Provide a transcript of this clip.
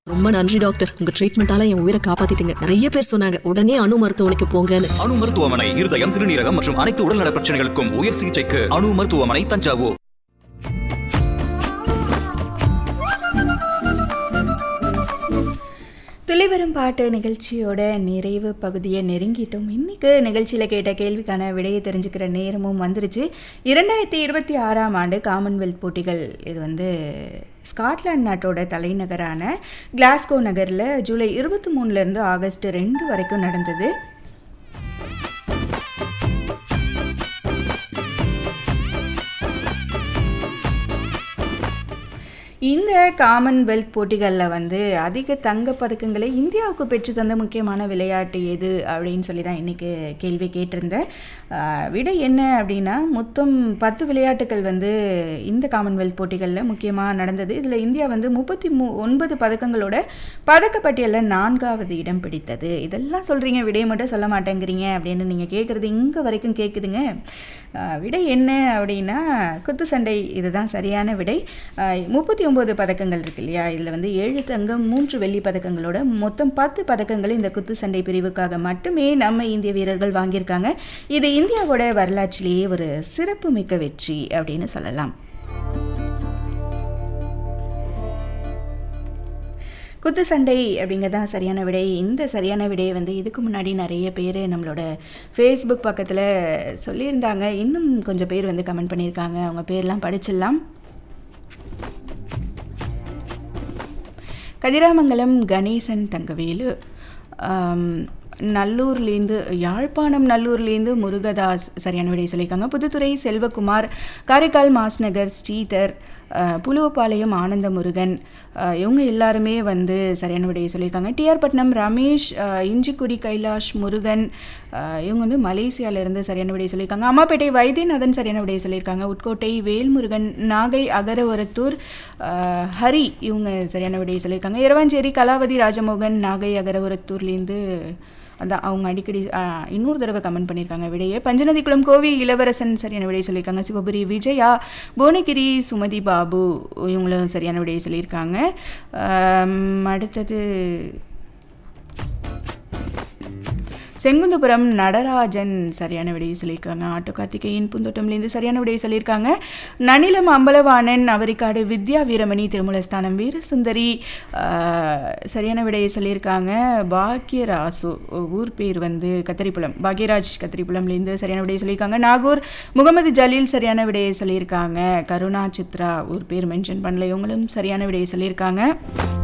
ரொம்ப நன்றி டாக்டர் உங்க ட்ரீட்மெண்டால என் உயிரை காப்பாத்திட்டீங்க நிறைய பேர் சொன்னாங்க உடனே அணு மருத்துவமனைக்கு போங்கன்னு அணு மருத்துவமனை இருதயம் சிறுநீரகம் மற்றும் அனைத்து உடல்நல பிரச்சனைகளுக்கும் உயர் சிகிச்சைக்கு அணு மருத்துவமனை தஞ்சாவூர் துளிவரும் பாட்டு நிகழ்ச்சியோட நிறைவு பகுதியை நெருங்கிட்டோம் இன்னைக்கு நிகழ்ச்சியில் கேட்ட கேள்விக்கான விடையை தெரிஞ்சுக்கிற நேரமும் வந்துருச்சு இரண்டாயிரத்தி இருபத்தி ஆறாம் ஆண்டு காமன்வெல்த் போட்டிகள் இது வந்து ஸ்காட்லாந்து நாட்டோட தலைநகரான கிளாஸ்கோ நகரில் ஜூலை இருபத்தி மூணுலேருந்து ஆகஸ்ட் ரெண்டு வரைக்கும் நடந்தது இந்த காமன்வெல்த் போட்டிகளில் வந்து அதிக தங்க பதக்கங்களை இந்தியாவுக்கு பெற்று தந்த முக்கியமான விளையாட்டு எது அப்படின்னு சொல்லி தான் இன்றைக்கி கேள்வி கேட்டிருந்தேன் ஆஹ் விடை என்ன அப்படின்னா மொத்தம் பத்து விளையாட்டுகள் வந்து இந்த காமன்வெல்த் போட்டிகளில் முக்கியமாக நடந்தது இதில் இந்தியா வந்து முப்பத்தி மூ ஒன்பது பதக்கங்களோட பதக்கப்பட்டியலில் நான்காவது இடம் பிடித்தது இதெல்லாம் சொல்கிறீங்க விடை மட்டும் சொல்ல மாட்டேங்கிறீங்க அப்படின்னு நீங்கள் கேட்குறது இங்கே வரைக்கும் கேட்குதுங்க ஆஹ் விடை என்ன அப்படின்னா குத்து சண்டை இதுதான் சரியான விடை முப்பத்தி ஒம்பது பதக்கங்கள் இருக்கு இல்லையா இதில் வந்து ஏழு தங்கம் மூன்று வெள்ளி பதக்கங்களோட மொத்தம் பத்து பதக்கங்கள் இந்த குத்து சண்டை பிரிவுக்காக மட்டுமே நம்ம இந்திய வீரர்கள் வாங்கியிருக்காங்க இது இந்தியாவோட வரலாற்றிலேயே ஒரு சிறப்பு மிக்க வெற்றி அப்படின்னு சொல்லலாம் குத்து சண்டை அப்படிங்கிறதான் சரியான விடை இந்த சரியான விடையை வந்து இதுக்கு முன்னாடி நிறைய பேர் நம்மளோட ஃபேஸ்புக் பக்கத்தில் சொல்லியிருந்தாங்க இன்னும் கொஞ்சம் பேர் வந்து கமெண்ட் பண்ணியிருக்காங்க அவங்க பேர்லாம் படிச்சிடலாம் கதிராமங்கலம் கணேசன் தங்கவேலு ஆம், நல்லூர்லேருந்து யாழ்ப்பாணம் நல்லூர்லேருந்து முருகதாஸ் சரியான விடை சொல்லியிருக்காங்க புதுத்துறை செல்வகுமார் காரைக்கால் மாஸ்நகர் ஸ்ரீதர் அஹ், புலுவப்பாளையம் ஆனந்த முருகன் அஹ், இவங்க எல்லாருமே வந்து சரியான விடையை சொல்லியிருக்காங்க TR Pattinam Ramesh ah, Inchikudi Kailash Murugan ah, இவங்க வந்து மலேசியாவிலேருந்து சரியான விடையை சொல்லியிருக்காங்க அம்மாப்பேட்டை வைத்தியநாதன் சரியான விடையை சொல்லியிருக்காங்க உட்கோட்டை வேல்முருகன் நாகை அகரவரத்தூர் அஹ், ஹரி இவங்க சரியான விடையை சொல்லியிருக்காங்க இரவாஞ்சேரி கலாவதி ராஜமோகன் நாகை அகரவரத்தூர்லேருந்து அதான் அவங்க அடிக்கடி ஆ, இன்னொரு தடவை கமெண்ட் பண்ணியிருக்காங்க விடையே பஞ்சநதிக்குளம் கோவி இளவரசன் சரியான விடையை சொல்லியிருக்காங்க சிவபுரி விஜயா புவனகிரி சுமதி பாபு இவங்களும் சரியான விடையை சொல்லியிருக்காங்க ஆம், அடுத்தது செங்குந்தபுரம் நடராஜன் சரியான விடையை சொல்லியிருக்காங்க ஆட்டோ கார்த்திகேயன் பூந்தோட்டம்லேருந்து சரியான விடையை சொல்லியிருக்காங்க நனிலம் அம்பலவாணன் அவரிக்காடு வித்யா வீரமணி திருமலஸ்தானம் வீரசுந்தரி ஆஹ், சரியான விடையை சொல்லியிருக்காங்க பாக்யராசு ஊர் பேர் வந்து கத்திரிப்புலம் பாக்யராஜ் கத்திரிப்புலம்லேருந்து சரியான விடையை சொல்லியிருக்காங்க நாகூர் முகமது ஜலீல் சரியான விடையை சொல்லியிருக்காங்க கருணா சித்ரா ஊர் பேர் மென்ஷன் பண்ணல இவங்களும் சரியான விடையை சொல்லியிருக்காங்க